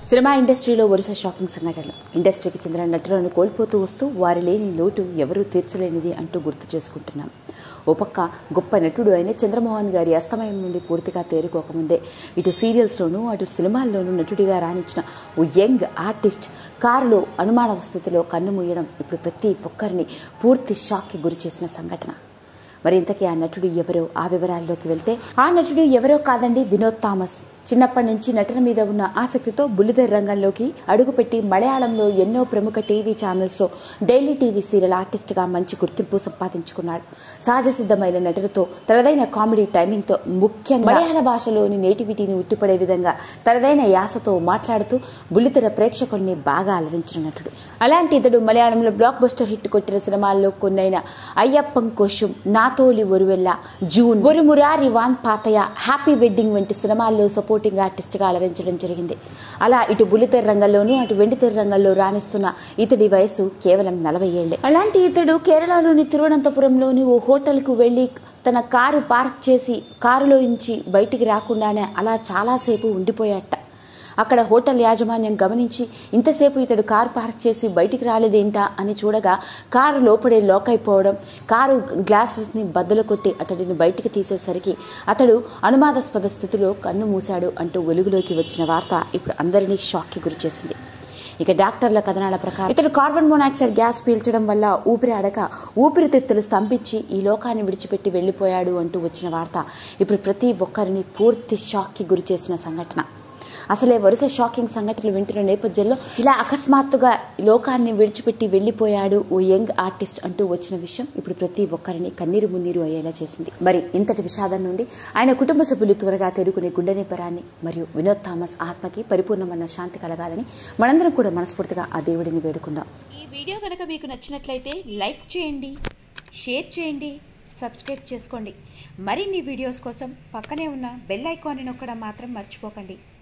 cinema ఇండస్ట్రీలో వరుస shocking సంఘటనలు ఇండస్ట్రీకి చెందిన నటులను కోల్పోతూ వస్తూ వారి లేని లోటు ఎవరూ తీర్చలేనిది అంటూ గుర్తు చేసుకుంటున్నాం ఓ పక్క గొప్ప నటుడు అయిన చంద్రమోహన్ గారి అస్తమయం నుండి పూర్తిగా తేరుకోకముందే ఇటు సీరియల్స్లోనూ అటు సినిమాల్లోనూ నటుడిగా రాణించిన ఓ యంగ్ ఆర్టిస్ట్ కారులో అనుమాన స్థితిలో కన్ను మూయడం ఇప్పుడు ప్రతి ఒక్కరిని పూర్తి షాక్కి గురి చేసిన సంఘటన మరి ఇంతకీ ఆ నటుడు ఎవరో ఆ వివరాల్లోకి వెళ్తే ఆ నటుడు ఎవరో కాదండి వినోద్ థామస్ చిన్నప్పటి నుంచి నటన మీద ఉన్న ఆసక్తితో బుల్లితెర రంగంలోకి అడుగుపెట్టి మలయాళంలో ఎన్నో ప్రముఖ టీవీ ఛానల్స్లో డైలీ టీవీ సీరియల్ ఆర్టిస్ట్గా మంచి గుర్తింపు సంపాదించుకున్నాడు సహజ సిద్ధమైన నటనతో తనదైన కామెడీ టైమింగ్తో ముఖ్యంగా మలయాళ భాషలోని నేటివిటీని ఉట్టిపడే విధంగా తనదైన యాసతో మాట్లాడుతూ బుల్లితెర ప్రేక్షకుల్ని బాగా అలరించిన నటుడు అలాంటి ఇతడు మలయాళంలో బ్లాక్ బస్టర్ హిట్ కొట్టిన సినిమాల్లో కొన్నైన అయ్యప్పం కోశం నాతోలి ఒరువెల్ల June Oru Murai Vanthu Parthaya happy wedding వంటి సినిమాల్లో సపోర్టింగ్ ఆర్టిస్ట్గా అలరించడం జరిగింది అలా ఇటు బుల్లితెర రంగంలోనూ అటు వెండితెర రంగంలో రాణిస్తున్న ఇతడి వయసు కేవలం నలభై ఏళ్లే అలాంటి ఇతడు కేరళలోని తిరువనంతపురంలోని ఓ హోటల్కు వెళ్లి తన కారు పార్క్ చేసి కారులో నుంచి బయటికి రాకుండానే అలా చాలాసేపు ఉండిపోయాట అక్కడ హోటల్ యాజమాన్యం గమనించి ఇంతసేపు ఇతడు కారు పార్క్ చేసి బయటికి రాలేదేంటా అని చూడగా కారు లోపడే లాక్ అయిపోవడం కారు గ్లాసెస్ని బద్దలు కొట్టి అతడిని బయటికి తీసేసరికి అతడు అనుమానాస్పద స్థితిలో కన్ను మూశాడు అంటూ వెలుగులోకి వచ్చిన వార్త ఇప్పుడు అందరినీ షాక్కి గురిచేసింది ఇక డాక్టర్ల కథనాల ప్రకారం ఇతడు కార్బన్ మోనాక్సైడ్ గ్యాస్ పీల్చడం వల్ల ఊపిరి అడక ఊపిరితిత్తులు స్తంభించి ఈ లోకాన్ని విడిచిపెట్టి వెళ్లిపోయాడు అంటూ వచ్చిన వార్త ఇప్పుడు ప్రతి ఒక్కరిని పూర్తి షాక్కి గురి చేసిన సంఘటన అసలే వరుస షాకింగ్ సంఘటనలు వింటున్న నేపథ్యంలో ఇలా అకస్మాత్తుగా లోకాన్ని విడిచిపెట్టి వెళ్లిపోయాడు ఓ యంగ్ ఆర్టిస్ట్ అంటూ వచ్చిన విషయం ఇప్పుడు ప్రతి ఒక్కరిని కన్నీరు మున్నీరు అయ్యేలా చేసింది మరి ఇంతటి విషాదం నుండి ఆయన కుటుంబ సభ్యులు త్వరగా తెరుకునే గుండె నిబ్బరాన్ని మరియు వినోద్ థామస్ ఆత్మకి పరిపూర్ణమైన శాంతి కలగాలని మనందరం కూడా మనస్ఫూర్తిగా ఆ దేవుడిని వేడుకుందాం ఈ వీడియో కనుక మీకు నచ్చినట్లయితే లైక్ చేయండి షేర్ చేయండి సబ్స్క్రైబ్ చేసుకోండి మరిన్ని వీడియోస్ కోసం పక్కనే ఉన్న బెల్ ఐకాన్ని నొక్కడం మాత్రం మర్చిపోకండి